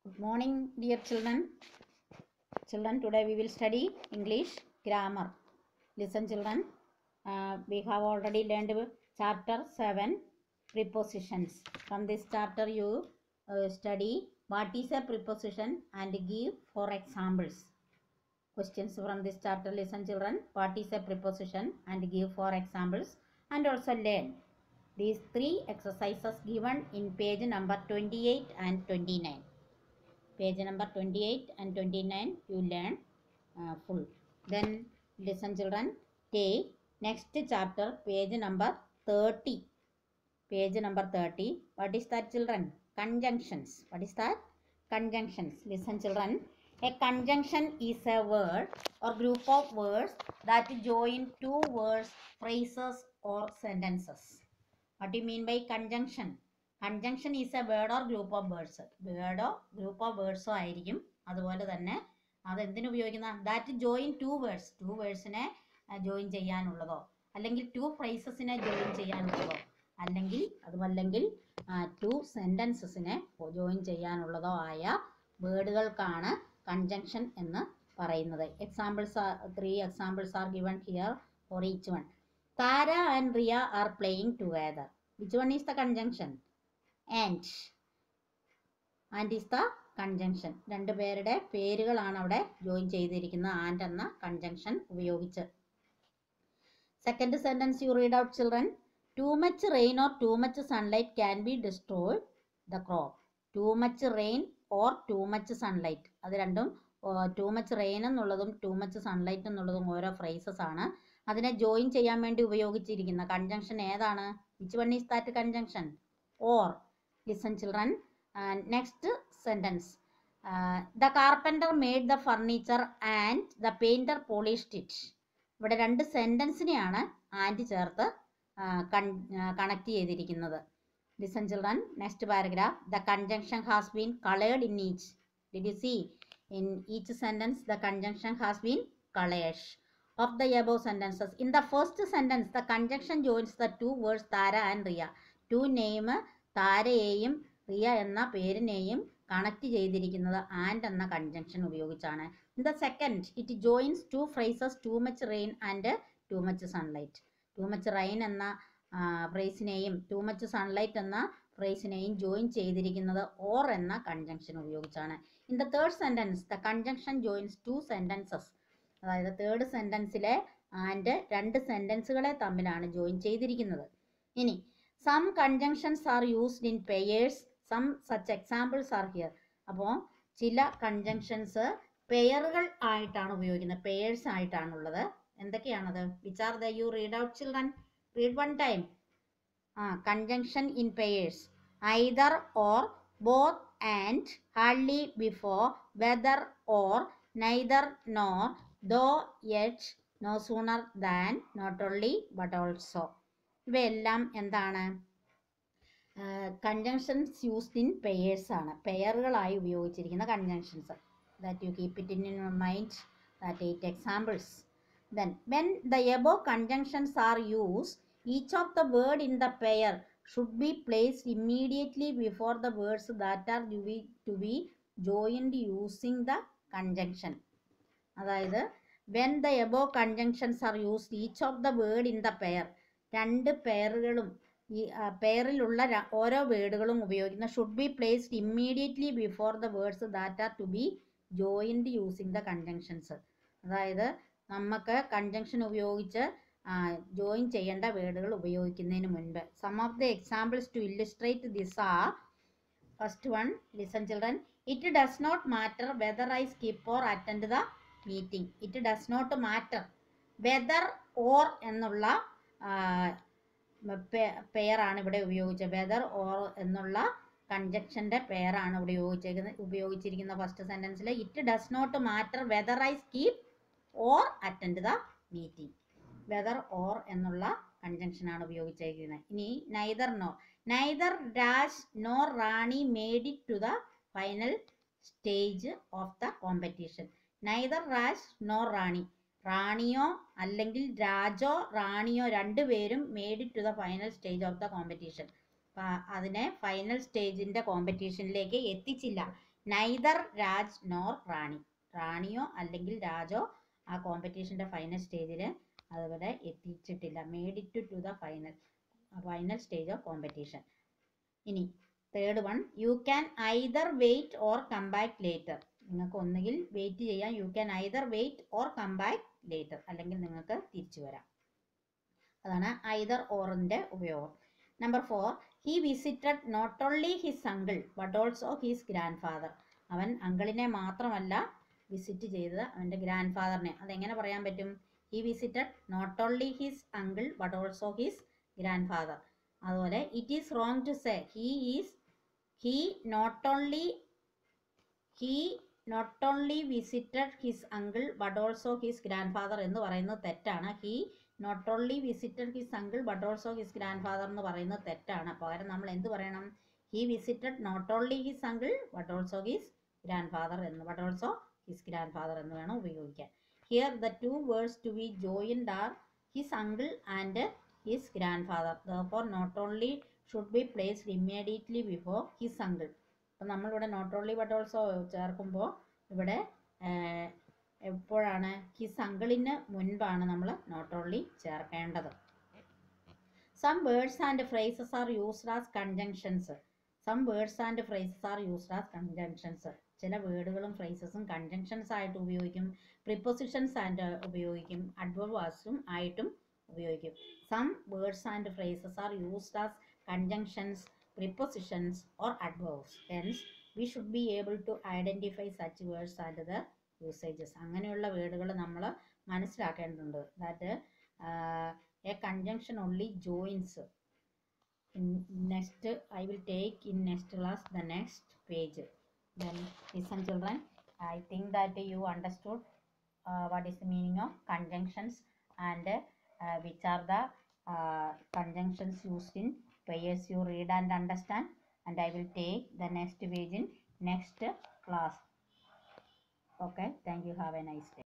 Good morning, dear children. Children, today we will study English grammar. Listen, children. Uh, we have already learned chapter 7 prepositions. From this chapter, you uh, study what is a preposition and give four examples. Questions from this chapter. Listen, children. What is a preposition and give four examples and also learn these three exercises given in page number 28 and 29 page number 28 and 29 you learn uh, full then listen children take next chapter page number 30 page number 30 what is that children conjunctions what is that conjunctions listen children a conjunction is a word or group of words that join two words phrases or sentences what do you mean by conjunction conjunction is a word or group of words വേർഡോ group of വേർഡ്സോ ആയിരിക്കും അതുപോലെ തന്നെ അത് എന്തിനു ഉപയോഗിക്കുന്ന that join two words two വേർഡ്സിനെ join ചെയ്യാനുള്ളതോ അല്ലെങ്കിൽ ടു ഫ്രൈസസിനെ ജോയിൻ ചെയ്യാനുള്ളതോ അല്ലെങ്കിൽ അതുമല്ലെങ്കിൽ ടു സെൻറ്റൻസസിനെ ജോയിൻ ചെയ്യാനുള്ളതോ ആയ വേർഡുകൾക്കാണ് കൺജങ്ഷൻ എന്ന് പറയുന്നത് examples three examples are given here for each one Tara and Riya are playing together which one is the conjunction and and is the conjunction രണ്ട് പേരുടെ പേരുകളാണ് അവിടെ ജോയിൻ ചെയ്തിരിക്കുന്നത് ആൻഡ് എന്ന കൺജങ്ഷൻ ഉപയോഗിച്ച് second sentence you read out children too much rain or too much sunlight can be destroy the crop too much rain or too much sunlight അത് രണ്ടും too much rain എന്നുള്ളതും too much sunlight എന്നുള്ളതും ഓരോ phrases ആണ് അതിനെ join ചെയ്യാൻ വേണ്ടി ഉപയോഗിച്ചിരിക്കുന്ന കൺജങ്ഷൻ ഏതാണ് which one is that conjunction or listen children next sentence the carpenter made the furniture and the painter polished it ഇവിടെ രണ്ട് സെൻറ്റൻസിനെയാണ് ആൻഡ് ചേർത്ത് കണക്ട് ചെയ്തിരിക്കുന്നത് listen children next paragraph the conjunction has been coloured in each did you see in each sentence the conjunction has been colours of the above sentences. In the first sentence, the conjunction joins the two words Tara and Riya. Two name താരയെയും റിയ എന്ന പേരിനെയും connect ചെയ്തിരിക്കുന്നത് and എന്ന conjunction ഉപയോഗിച്ചാണ് in the second it joins two phrases too much rain and too much sunlight too much rain എന്ന ഫ്രേസിനെയും too much sunlight എന്ന ഫ്രേസിനെയും ജോയിൻ ചെയ്തിരിക്കുന്നത് ഓർ എന്ന കൺജങ്ഷൻ ഉപയോഗിച്ചാണ് in the third sentence the conjunction joins two sentences അതായത് third സെൻറ്റൻസിലെ and രണ്ട് സെൻറ്റൻസുകളെ തമ്മിലാണ് ജോയിൻ ചെയ്തിരിക്കുന്നത് ഇനി some conjunctions are used in pairs some such examples are here അപ്പോൾ ചില കൺജങ്ഷൻസ് പെയറുകൾ ആയിട്ടാണ് ഉപയോഗിക്കുന്നത് പെയേഴ്സ് ആയിട്ടാണുള്ളത് എന്തൊക്കെയാണത് which are the you read out children read one time ആ conjunction in pairs either or both and hardly before whether or neither nor though yet no sooner than not only but also ഇവയെല്ലാം എന്താണ് conjunctions used in pairs ആണ് പെയറുകളായി ഉപയോഗിച്ചിരിക്കുന്ന conjunctions that you keep it in your mind that eight examples then when the above conjunctions are use each of the word in the pair should be placed immediately before the words that are to be to be joined using the conjunction അതായത് when the above conjunctions are used each of the word in the pair രണ്ട് പെയറുകളും ഈ പെയറിലുള്ള ഓരോ വേർഡുകളും ഉപയോഗിക്കുന്ന should be placed immediately before the words that are to be joined using the conjunctions അതായത് നമുക്ക് കൺജങ്ഷൻ ഉപയോഗിച്ച് ജോയിൻ ചെയ്യേണ്ട വേർഡുകൾ ഉപയോഗിക്കുന്നതിന് മുൻപ് some of the examples to illustrate this are first one listen children it does not matter whether I skip or attend the meeting it does not matter whether or എന്നുള്ള പെയറാണ് ഇവിടെ ഉപയോഗിച്ചത് whether or എന്നുള്ള കൺജക്ഷൻ്റെ പെയറാണ് ഇവിടെ ഉപയോഗിച്ചിരിക്കുന്നത് ഉപയോഗിച്ചിരിക്കുന്ന first സെൻറ്റൻസിൽ it does not matter whether I skip or attend the meeting whether or എന്നുള്ള കൺജങ്ഷനാണ് ഉപയോഗിച്ചിരിക്കുന്നത് ഇനി neither no neither Raj nor Rani made it to the final stage of the competition neither Raj nor Rani റാണിയോ അല്ലെങ്കിൽ രാജോ റാണിയോ രണ്ടുപേരും made to the final stage of the competition അതിനെ ഫൈനൽ സ്റ്റേജിൻ്റെ കോമ്പറ്റീഷനിലേക്ക് എത്തിച്ചില്ല നൈദർ രാജ് നോർ റാണി റാണിയോ അല്ലെങ്കിൽ രാജോ ആ കോമ്പറ്റീഷൻ്റെ ഫൈനൽ സ്റ്റേജിൽ അതുവരെ എത്തിച്ചിട്ടില്ല made it to the final final stage of competition ഇനി third one you can either wait or come back later നിങ്ങൾക്ക് ഒന്നുകിൽ വെയിറ്റ് ചെയ്യാം you can either wait or come back later അല്ലെങ്കിൽ നിങ്ങൾക്ക് തിരിച്ചു വരാം അതാണ് ഐദർ ഓറിൻ്റെ ഉപയോഗം number four he visited not only his uncle but also his grandfather അവൻ അങ്കിളിനെ മാത്രമല്ല വിസിറ്റ് ചെയ്തത് അവൻ്റെ ഗ്രാൻഡ് ഫാദറിനെ അതെങ്ങനെ പറയാൻ പറ്റും he visited not only his uncle but also his grandfather അതുപോലെ it is wrong to say he is he not only he not only visited his uncle but also his grandfather എന്ന് പറയുന്നത് തെറ്റാണ് he not only visited his uncle but also his grandfather എന്ന് പറയുന്നത് തെറ്റാണ് പകരം നമ്മൾ എന്ത് പറയണം he visited not only his uncle but also his grandfather എന്ന് but also his grandfather എന്ന് വേണം ഉപയോഗിക്കാൻ here the two words to be joined are his uncle and his grandfather though not only should be placed immediately before his uncle അപ്പം നമ്മളിവിടെ not only but also ചേർക്കുമ്പോൾ ഇവിടെ ഏർ, എപ്പോഴാണ് his അങ്കിളിന് മുൻപാണ് നമ്മൾ നോട്ട് ഓൺലി ചേർക്കേണ്ടത് some words and phrases are used as conjunctions some words and phrases are used as conjunctions ചില വേർഡുകളും ഫ്രേസസും കൺജങ്ഷൻസ് ആയിട്ട് ഉപയോഗിക്കും പ്രിപ്പൊസിഷൻസ് ആൻഡ് ഉപയോഗിക്കും അഡ്വർവാസും ആയിട്ടും ഉപയോഗിക്കും some words and phrases are used as conjunctions prepositions or adverbs hence we should be able to identify such words and the usages അങ്ങനെയുള്ള വേർഡുകൾ നമ്മൾ മനസ്സിലാക്കേണ്ടതുണ്ട് that a conjunction only joins next I will take in next class the next page then listen children i think that you understood uh, what is the meaning of conjunctions and uh, which are the uh, conjunctions used in pairs you read and understand and i will take the next page in next class okay thank you have a nice day